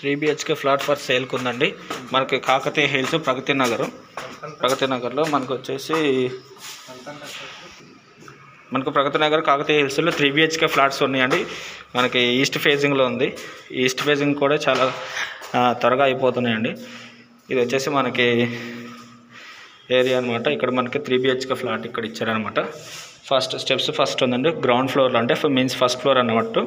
three BHK flat for సేల్కి ఉందండి మనకి కాకతీయ హిల్స్ ప్రగతి నగర్ ప్రగతి నగర్లో మనకు వచ్చేసి మనకు ప్రగతి నగర్ కాకతీయ హిల్స్లో త్రీ బిహెచ్కే ఫ్లాట్స్ ఉన్నాయండి మనకి ఈస్ట్ ఫేజింగ్లో ఉంది ఈస్ట్ ఫేజింగ్ కూడా చాలా ఆ, త్వరగా అయిపోతున్నాయండి ఇది వచ్చేసి మనకి ఏరియా అనమాట ఇక్కడ మనకి త్రీ బిహెచ్కే ఫ్లాట్ ఇక్కడ ఇచ్చారనమాట ఫస్ట్ స్టెప్స్ ఫస్ట్ ఉందండి గ్రౌండ్ ఫ్లోర్లో అంటే మీన్స్ ఫస్ట్ ఫ్లోర్ అన్నమాట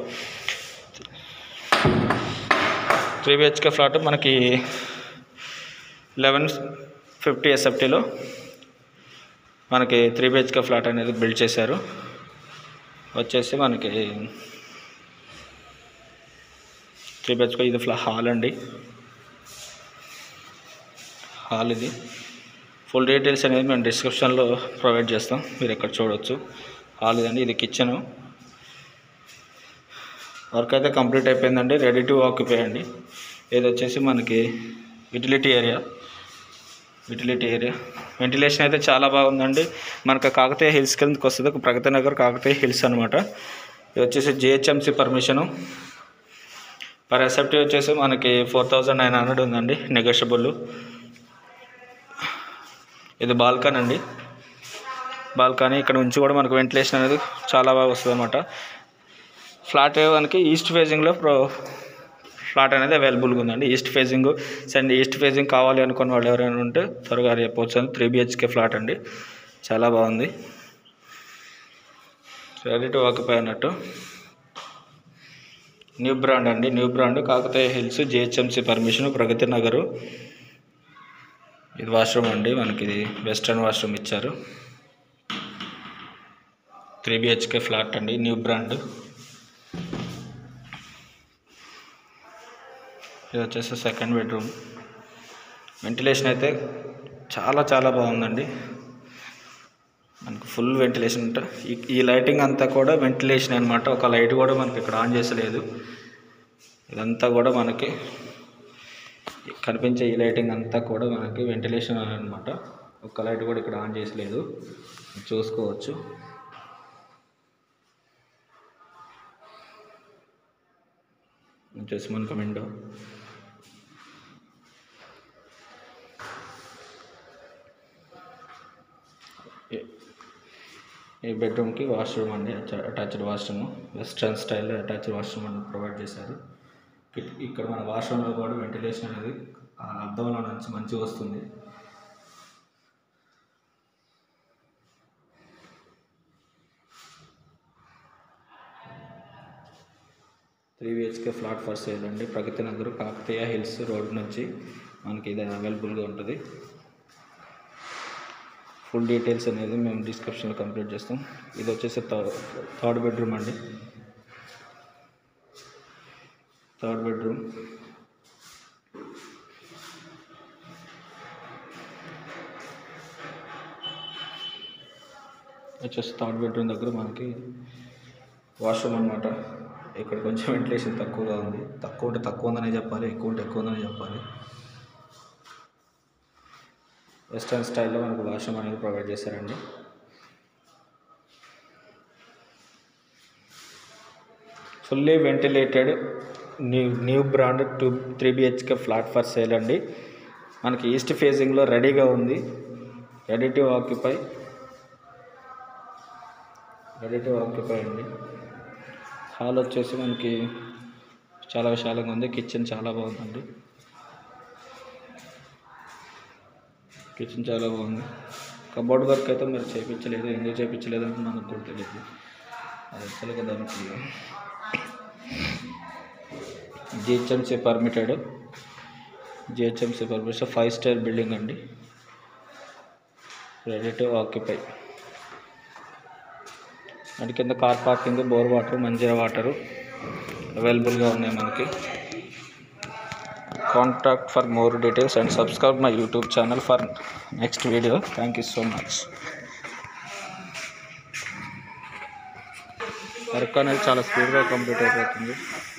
త్రీ బిహెచ్కే ఫ్లాట్ మనకి లెవెన్ ఫిఫ్టీ ఎస్ఎఫ్టీలో మనకి త్రీ బిహెచ్కే ఫ్లాట్ అనేది బిల్డ్ చేశారు వచ్చేసి మనకి త్రీ బిహెచ్కే ఇది ఫ్లా హాల్ అండి హాల్ ఇది ఫుల్ డీటెయిల్స్ అనేది మేము డిస్క్రిప్షన్లో ప్రొవైడ్ చేస్తాం మీరు ఇక్కడ చూడొచ్చు హాల్ ఇదండి ఇది కిచెన్ వర్క్ అయితే కంప్లీట్ అయిపోయిందండి రెడీ టు ఆక్యుపై అండి ఇది వచ్చేసి మనకి utility area utility area ventilation అయితే చాలా బాగుందండి మనకు కాకతీయ హిల్స్ కిందకి వస్తుంది ఒక ప్రగతి నగర్ కాకతీయ హిల్స్ అనమాట ఇది వచ్చేసి జిహెచ్ఎంసి పర్మిషను పర్ ఎసెప్టీ వచ్చేసి మనకి ఫోర్ థౌజండ్ నైన్ హండ్రెడ్ ఉందండి నెగోషియబుల్ ఇది బాల్కన్ అండి బాల్కనీ ఇక్కడ నుంచి కూడా మనకు వెంటిలేషన్ అనేది చాలా బాగా వస్తుంది అనమాట ఫ్లాట్ మనకి ఈస్ట్ ఫేజింగ్లో ప్రో ఫ్లాట్ అనేది అవైలబుల్గా ఉందండి east facing and east facing కావాలి అనుకున్న వాళ్ళు ఎవరైనా ఉంటే త్వరగా చెప్పవచ్చు త్రీ బిహెచ్కే ఫ్లాట్ అండి చాలా బాగుంది రెడీ టు ఆక్యుపై అన్నట్టు న్యూ బ్రాండ్ అండి new brand Kakatiya Hills GHMC permission Pragathi Nagar ఇది వాష్రూమ్ అండి మనకి ఇది వెస్ట్రన్ వాష్రూమ్ ఇచ్చారు త్రీ బిహెచ్కే ఫ్లాట్ అండి న్యూ బ్రాండ్ ఇది వచ్చేసి సెకండ్ బెడ్రూమ్ వెంటిలేషన్ అయితే చాలా చాలా బాగుందండి మనకు ఫుల్ వెంటిలేషన్ ఉంట ఈ- ఈ లైటింగ్ అంతా కూడా వెంటిలేషన్ అనమాట ఒక లైట్ కూడా మనకి ఇక్కడ ఆన్ చేసలేదు ఇదంతా కూడా మనకి కనిపించే ఈ లైటింగ్ అంతా కూడా మనకి వెంటిలేషన్ అనమాట ఒక్క లైట్ కూడా ఇక్కడ ఆన్ చేసలేదు చూసుకోవచ్చు వచ్చేసి మనకు విండో ఈ- ఈ బెడ్రూమ్కి వాష్రూమ్ అండి అటాచ్డ్ వాష్రూమ్ వెస్ట్రన్ స్టైల్లో అటాచ్డ్ వాష్రూమ్ అని ప్రొవైడ్ చేశారు ఇక్- ఇక్కడ మన వాష్రూమ్లో కూడా వెంటిలేషన్ అనేది ఆ అద్దంలో నుంచి మంచిగా వస్తుంది three BHK flat for sale అండి ప్రగతి నగర్ కాకతీయ హిల్స్ రోడ్ నుంచి మనకి ఇది అవైలబుల్గా ఉంటుంది ఫుల్ డీటెయిల్స్ అనేది మేము డిస్క్రిప్షన్లో కంప్లీట్ చేస్తాం ఇది వచ్చేసి థర్డ్ బెడ్రూమ్ అండి థర్డ్ బెడ్రూమ్ వచ్చేసి థర్డ్ బెడ్రూమ్ దగ్గర మనకి వాష్రూమ్ అనమాట ఇక్కడ కొంచెం వెంటిలేషన్ తక్కువగా ఉంది తక్కువ ఉంటే తక్కువ ఉందనే చెప్పాలి ఎక్కువ ఉంటే ఎక్కువ ఉందని చెప్పాలి వెస్ట్రన్ స్టైల్లో మనకు వాష్రూమ్ అనేది ప్రొవైడ్ చేశారండి fully ventilated new new brand two three BHK flat for sale అండి మనకి ఈస్ట్ ఫేజింగ్లో రెడీగా ఉంది ready to occupy ready to occupy అండి హాల్ వచ్చేసి మనకి చాలా విశాలంగా ఉంది కిచెన్ చాలా బాగుందండి కిచెన్ చాలా బాగుంది కబోర్డ్ వర్క్ అయితే మీరు చేయించలేదు ఎందుకు చేయించలేదు అని మనకు కూడా తెలియదు అది యాక్చువల్గా దానికి GHMC permitted GHMC permission five star building అండి రెడీ టు ఆక్యుపై వాటి కింద car parking bore water Manjeera water అవైలబుల్గా ఉన్నాయి మనకి contact for more details and subscribe my YouTube channel for next video thank you so much work అనేది చాలా స్పీడ్గా complete అయిపోతుంది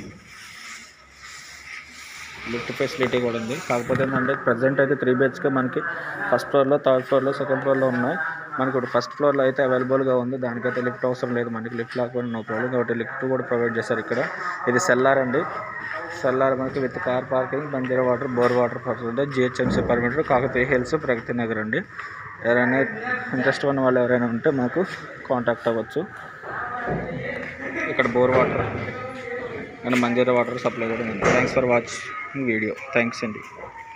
లిఫ్ట్ ఫెసిలిటీ కూడా ఉంది కాకపోతే ఏంటంటే ప్రజెంట్ అయితే త్రీ బిహెచ్కే మనకి ఫస్ట్ ఫ్లోర్లో థర్డ్ ఫ్లోర్లో సెకండ్ ఫ్లోర్లో ఉన్నాయి మనకి ఇప్పుడు ఫస్ట్ ఫ్లోర్లో అయితే అవైలబుల్గా ఉంది దానికైతే లిఫ్ట్ అవసరం లేదు మనకి లిఫ్ట్ లేకపోతే నో ప్రాబ్లం కాబట్టి లిఫ్ట్ కూడా ప్రొవైడ్ చేశారు ఇక్కడ ఇది సెల్లార్ అండి సల్లార్ మనకి with car parking Banjara water bore water పడుతుంది GHMC permit Kakatiya Hills Pragathi Nagar అండి ఎవరైనా ఇంట్రెస్ట్ ఉన్న వాళ్ళు ఎవరైనా ఉంటే మాకు కాంటాక్ట్ అవ్వచ్చు ఇక్కడ bore water and Manjeera water supply కూడా ఉంది thanks for watching video thanks అండి